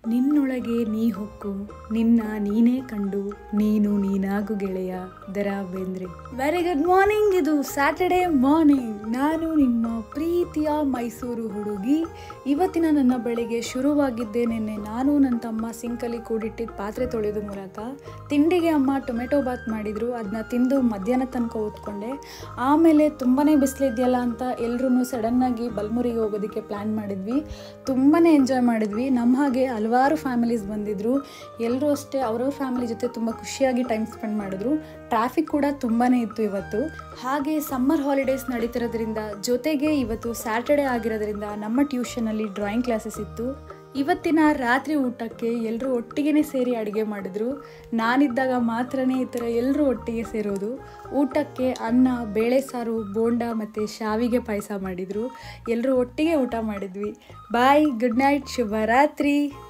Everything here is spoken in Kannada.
ನಿನ್ನೊಳಗೆ ನೀ ಹೊಕ್ಕು ನಿನ್ನ ನೀನೇ ಕಂಡು ನೀನು ನೀನಾಗು ಗೆಳೆಯ Dara Bendre very good morning ಇದು ಸ್ಯಾಟರ್ಡೇ ಮಾರ್ನಿಂಗ್ ನಾನು ನಿಮ್ಮ ಪ್ರೀತಿಯ ಮೈಸೂರು ಹುಡುಗಿ ಇವತ್ತಿನ ನನ್ನ ಬೆಳಿಗ್ಗೆ ಶುರುವಾಗಿದ್ದೆ ನಿನ್ನೆ ನಾನು ನನ್ನ ತಮ್ಮ ಸಿಂಕಲ್ಲಿ ಕೂಡಿಟ್ಟಿದ್ದ ಪಾತ್ರೆ ತೊಳೆದು ಮೂಲಕ ತಿಂಡಿಗೆ ಅಮ್ಮ ಟೊಮೆಟೊ ಬಾತ್ ಮಾಡಿದ್ರು ಅದನ್ನ ತಿಂದು ಮಧ್ಯಾಹ್ನ ತನಕ ಓದ್ಕೊಂಡೆ ಆಮೇಲೆ ತುಂಬಾ ಬಿಸಿಲಿದೆಯಲ್ಲ ಅಂತ ಎಲ್ಲರೂ ಸಡನ್ನಾಗಿ ಬಲ್ಮುರಿಗೆ ಹೋಗೋದಕ್ಕೆ ಪ್ಲ್ಯಾನ್ ಮಾಡಿದ್ವಿ ತುಂಬಾ ಎಂಜಾಯ್ ಮಾಡಿದ್ವಿ ನಮ್ಮ ಹಾಗೆ ಹಲವಾರು ಫ್ಯಾಮಿಲೀಸ್ ಬಂದಿದ್ದರು ಎಲ್ಲರೂ ಅಷ್ಟೇ ಅವ್ರವ್ರ ಫ್ಯಾಮಿಲಿ ಜೊತೆ ತುಂಬ ಖುಷಿಯಾಗಿ ಟೈಮ್ ಸ್ಪೆಂಡ್ ಮಾಡಿದ್ರು ಟ್ರಾಫಿಕ್ ಕೂಡ ತುಂಬಾ ಇತ್ತು ಇವತ್ತು ಹಾಗೆ ಸಮ್ಮರ್ ಹಾಲಿಡೇಸ್ ನಡೀತಿರೋದ್ರಿಂದ ಜೊತೆಗೆ ಇವತ್ತು ಸ್ಯಾಟರ್ಡೇ ಆಗಿರೋದ್ರಿಂದ ನಮ್ಮ ಟ್ಯೂಷನಲ್ಲಿ ಡ್ರಾಯಿಂಗ್ ಕ್ಲಾಸಸ್ ಇತ್ತು ಇವತ್ತಿನ ರಾತ್ರಿ ಊಟಕ್ಕೆ ಎಲ್ಲರೂ ಒಟ್ಟಿಗೆ ಸೇರಿ ಅಡುಗೆ ಮಾಡಿದ್ರು ನಾನಿದ್ದಾಗ ಮಾತ್ರನೇ ಈ ಥರ ಎಲ್ಲರೂ ಒಟ್ಟಿಗೆ ಸೇರೋದು ಊಟಕ್ಕೆ ಅನ್ನ ಬೇಳೆ ಸಾರು ಬೋಂಡ ಮತ್ತು ಶಾವಿಗೆ ಪಾಯಸ ಮಾಡಿದರು ಎಲ್ಲರೂ ಒಟ್ಟಿಗೆ ಊಟ ಮಾಡಿದ್ವಿ ಬಾಯ್ ಗುಡ್ ನೈಟ್ ಶುಭರಾತ್ರಿ